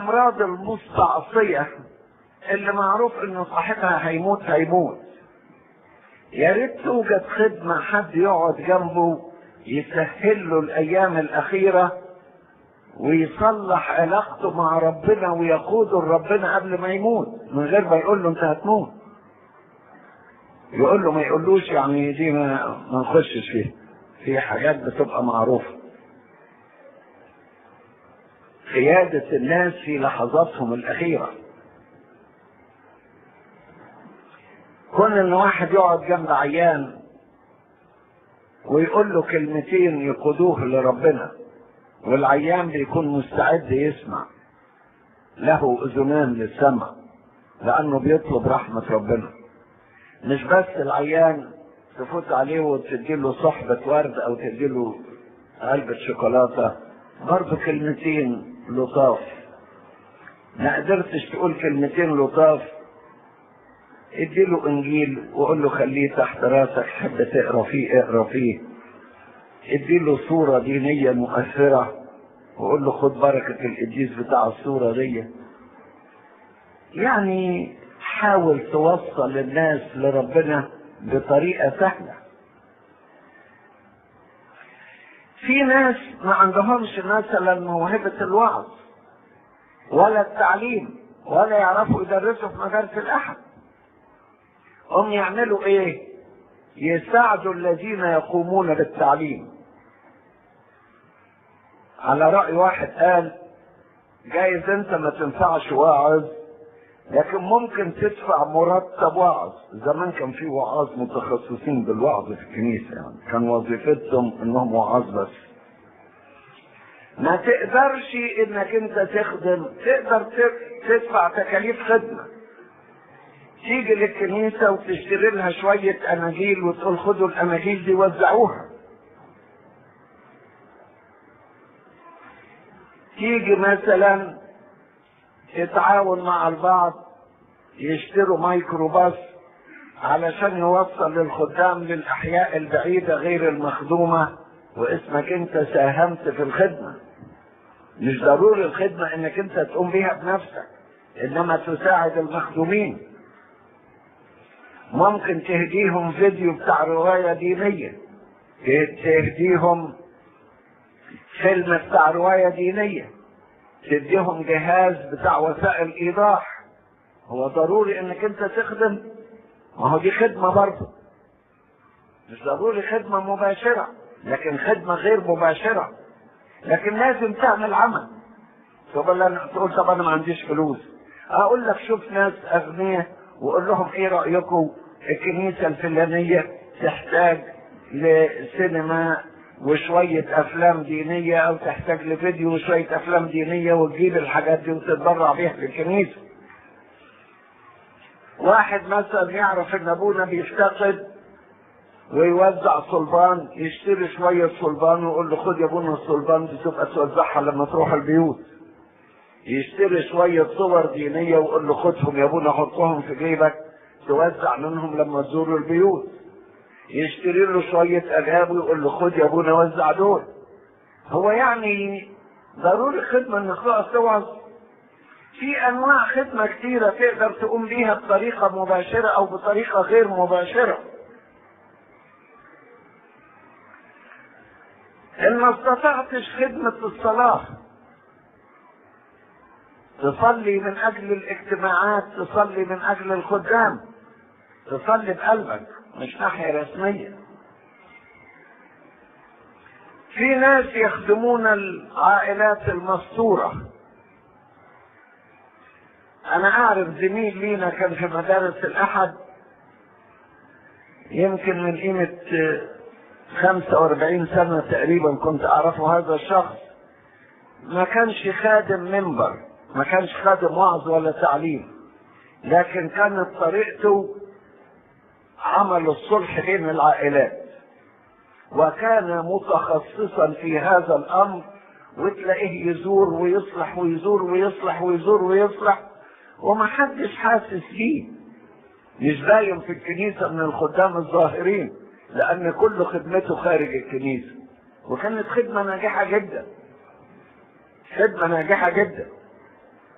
الامراض المستعصية اللي معروف انه صاحبها هيموت هيموت يا ريت توجد خدمة حد يقعد جنبه يسهل له الايام الاخيرة ويصلح علاقته مع ربنا ويقوده لربنا قبل ما يموت من غير ما يقول له انت هتموت يقول له ما يقولوش يعني دي ما, ما نخشش فيها في حاجات بتبقى معروفة قيادة الناس في لحظاتهم الأخيرة كون ان واحد يقعد جنب عيان ويقول له كلمتين يقودوه لربنا والعيان بيكون مستعد يسمع له اذنان للسمع لانه بيطلب رحمة ربنا مش بس العيان تفوت عليه وتديله صحبة ورد او تديله علبة شوكولاتة برضه كلمتين لطاف ما قدرتش تقول كلمتين لطاف اديله انجيل وقول له خليه تحت راسك حب تقرا فيه اقرا فيه اديله صورة دينية مؤثرة وقول له خد بركة القديس بتاع الصورة دي يعني حاول توصل الناس لربنا بطريقة سهلة في ناس ما عندهمش مثلا موهبة الوعظ ولا التعليم ولا يعرفوا يدرسوا في مدارس الأحد هم يعملوا ايه يساعدوا الذين يقومون بالتعليم على رأي واحد قال جايز انت ما تنفعش واعظ لكن ممكن تدفع مرتب واعظ زمان كان في وعاظ متخصصين بالوعظ في الكنيسة يعني كان وظيفتهم انهم وعاظ بس ما تقدرش انك انت تخدم تقدر تدفع تكاليف خدمه تيجي للكنيسة وتشتري لها شوية أناجيل وتقول خدوا الأناجيل دي وزعوها. تيجي مثلا تتعاون مع البعض يشتروا مايكروباص علشان يوصل للخدام للأحياء البعيدة غير المخدومة واسمك أنت ساهمت في الخدمة. مش ضروري الخدمة إنك أنت تقوم بيها بنفسك إنما تساعد المخدومين. ممكن تهديهم فيديو بتاع رواية دينية تهديهم فيلم بتاع رواية دينية تديهم جهاز بتاع وسائل ايضاح هو ضروري انك انت تخدم ما هو دي خدمة برضه مش ضروري خدمة مباشرة لكن خدمة غير مباشرة لكن لازم تعمل عمل تقول طب انا ما عنديش فلوس اقول لك شوف ناس اغنياء وقول لهم ايه رايكم الكنيسه الفلانيه تحتاج لسينما وشوية أفلام دينية أو تحتاج لفيديو وشوية أفلام دينية وتجيب الحاجات دي وتتبرع بيها للكنيسة. واحد مثلا يعرف إن أبونا بيفتقد ويوزع صلبان يشتري شوية صلبان ويقول له خد يا ابونا الصلبان دي تبقى توزعها لما تروح البيوت. يشتري شوية صور دينية ويقول له خدهم يا ابونا حطهم في جيبك توزع منهم لما تزوروا البيوت يشتري له شوية أجاب ويقول له خد يا ابونا وزع دول هو يعني ضروري خدمة انك تقف توعظ في انواع خدمة كتيرة تقدر تقوم بيها بطريقة مباشرة او بطريقة غير مباشرة ان ما استطعتش خدمة الصلاة تصلي من اجل الاجتماعات تصلي من اجل الخدام تصلي بقلبك مش ناحية رسمية في ناس يخدمون العائلات المستورة انا اعرف زميل لينا كان في مدارس الاحد يمكن من قيمة 45 سنة تقريبا كنت اعرفه هذا الشخص ما كانش خادم منبر ما كانش خادم وعظ ولا تعليم لكن كانت طريقته عمل الصلح بين العائلات وكان متخصصا في هذا الامر وتلاقيه يزور ويصلح ويزور ويصلح ويزور ويصلح ومحدش حاسس بيه مش باين في الكنيسه من الخدام الظاهرين لان كل خدمته خارج الكنيسه وكانت خدمه ناجحه جدا خدمه ناجحه جدا